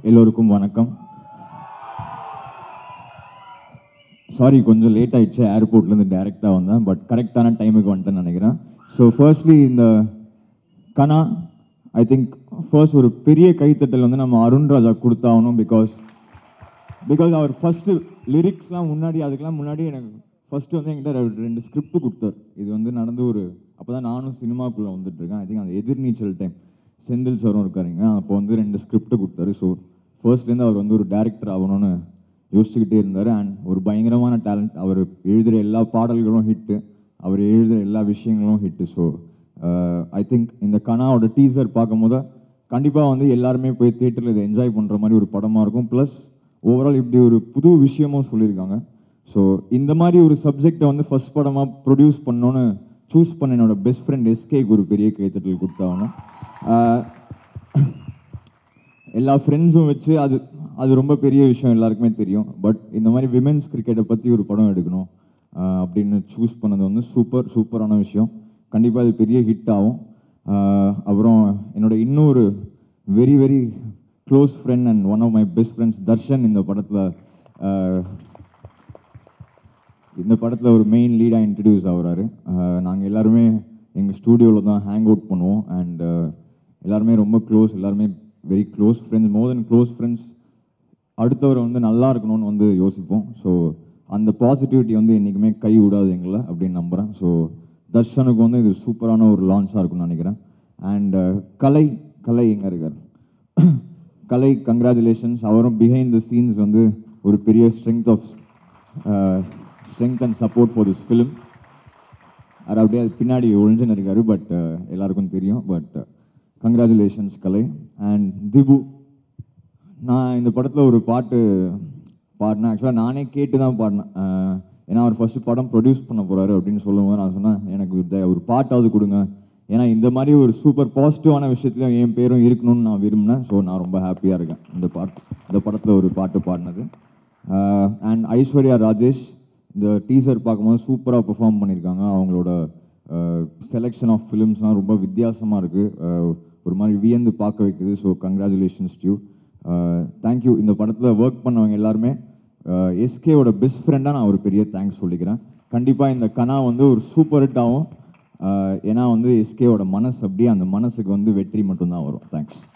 எல்லோருக்கும் வணக்கம் சாரி கொஞ்சம் லேட் ஆயிடுச்சு ஏர்போர்ட்லேருந்து டேரெக்டாக வந்தேன் பட் கரெக்டான டைமுக்கு வந்துட்டேன்னு நினைக்கிறேன் ஸோ ஃபர்ஸ்ட்லி இந்த கனா ஐ திங்க் ஃபர்ஸ்ட் ஒரு பெரிய கைத்தட்டல் வந்து நம்ம அருண் ராஜா கொடுத்தாகணும் பிகாஸ் பிகாஸ் அவர் ஃபஸ்ட்டு லிரிக்ஸ்லாம் முன்னாடி அதுக்கெல்லாம் முன்னாடி எனக்கு ஃபஸ்ட்டு வந்து என்கிட்ட ரெ- ரெண்டு ஸ்கிரிப்ட் கொடுத்தார் இது வந்து நடந்து ஒரு அப்போ தான் நானும் சினிமாக்குள்ளே வந்துட்டுருக்கேன் ஐ திங்க் அந்த எதிர்நீச்சல் டைம் செந்தில் சாரும் இருக்காருங்க அப்போ வந்து ரெண்டு ஸ்கிரிப்ட் கொடுத்தாரு ஸோ ஃபர்ஸ்ட்லேருந்து அவர் வந்து ஒரு டேரக்டர் ஆகணும்னு யோசிச்சுக்கிட்டே இருந்தார் அண்ட் ஒரு பயங்கரமான டேலண்ட் அவர் எழுதுகிற எல்லா பாடல்களும் ஹிட்டு அவர் எழுதுகிற எல்லா விஷயங்களும் ஹிட்டு ஸோ ஐ திங்க் இந்த கனாவோட டீசர் பார்க்கும்போது கண்டிப்பாக வந்து எல்லாருமே போய் தேட்டரில் இதை என்ஜாய் பண்ணுற மாதிரி ஒரு படமாக இருக்கும் ப்ளஸ் ஓவரால் இப்படி ஒரு புது விஷயமும் சொல்லியிருக்காங்க ஸோ இந்த மாதிரி ஒரு சப்ஜெக்டை வந்து ஃபர்ஸ்ட் படமாக ப்ரொடியூஸ் பண்ணோன்னு சூஸ் பண்ண என்னோட பெஸ்ட் ஃப்ரெண்ட் எஸ்கேக்கு ஒரு பெரிய கைத்தட்டல் கொடுத்தாகணும் ஆஹ் எல்லா ஃப்ரெண்ட்ஸும் வச்சு அது அது ரொம்ப பெரிய விஷயம் எல்லாருக்குமே தெரியும் பட் இந்த மாதிரி விமென்ஸ் கிரிக்கெட்டை பற்றி ஒரு படம் எடுக்கணும் ஆஹ் அப்படின்னு சூஸ் பண்ணது வந்து சூப்பர் சூப்பரான விஷயம் கண்டிப்பாக அது பெரிய ஹிட் ஆகும் ஆஹ் அப்புறம் என்னோட இன்னொரு very very close friend and one of my best friends Darshan இந்த படத்தில் இந்த படத்தில் ஒரு மெயின் லீடாக இன்ட்ரடியூஸ் ஆகுறாரு நாங்கள் எல்லாருமே எங்கள் ஸ்டூடியோவில் தான் ஹேங் அவுட் பண்ணுவோம் அண்ட் எல்லாருமே ரொம்ப க்ளோஸ் எல்லாருமே very close friends more then close friends அடுத்தவர் வந்து நல்லா இருக்கணும்னு வந்து யோசிப்போம் ஸோ அந்த பாசிட்டிவிட்டி வந்து என்றைக்குமே கை விடாது எங்களை அப்படின்னு நம்புகிறேன் ஸோ தர்ஷனுக்கு வந்து இது சூப்பரான ஒரு லான்ச்சாக இருக்கும்னு நினைக்கிறேன் அண்ட் கலை கலை எங்கே இருக்கார் கலை கங்க்ராச்சுலேஷன்ஸ் அவரும் பிஹைண்ட் த சீன்ஸ் வந்து ஒரு பெரிய strength of strength and support for this film அவர் அப்படியே அது பின்னாடி ஒழிஞ்சுன்னு இருக்காரு பட் எல்லாருக்கும் தெரியும் but congratulations Kalai and Dibu நான் இந்த படத்தில் ஒரு பாட்டு பாடினேன் ஆக்சுவலாக நானே கேட்டு தான் பாடினேன் அஹ் ஏன்னா அவர் ஃபஸ்ட்டு படம் ப்ரொடியூஸ் பண்ண போகிறாரு அப்படின்னு சொல்லும்போது நான் சொன்னேன் எனக்கு இந்த ஒரு பாட்டாவது கொடுங்க ஏன்னா இந்த மாதிரி ஒரு சூப்பர் பாசிட்டிவான விஷயத்துலையும் என் பேரும் இருக்கணும்னு நான் விரும்பினேன் ஸோ நான் ரொம்ப ஹாப்பியாக இருக்கேன் இந்த பாட்டு இந்த படத்தில் ஒரு பாட்டு பாடினது அண்ட் ஐஸ்வர்யா ராஜேஷ் இந்த டீசர் பார்க்கும்போது சூப்பராக பெர்ஃபார்ம் பண்ணியிருக்காங்க அவங்களோட செலெக்ஷன் ஆஃப் ஃபிலிம்ஸ்லாம் ரொம்ப வித்தியாசமாக இருக்குது ஒரு மாதிரி வியந்து பார்க்க வைக்குது ஸோ கங்க்ராச்சுலேஷன்ஸ் டியூ தேங்க்யூ இந்த படத்தில் ஒர்க் பண்ணவங்க எல்லாருமே எஸ்கேவோட பெஸ்ட் ஃப்ரெண்டாக நான் ஒரு பெரிய தேங்க்ஸ் சொல்லிக்கிறேன் கண்டிப்பாக இந்த கனா வந்து ஒரு சூப்பர் ஹிட் ஆகும் அஹ் ஏன்னா வந்து எஸ்கேவோட மனசு அப்படியே அந்த மனசுக்கு வந்து வெற்றி மட்டும்தான் வரும் தேங்க்ஸ்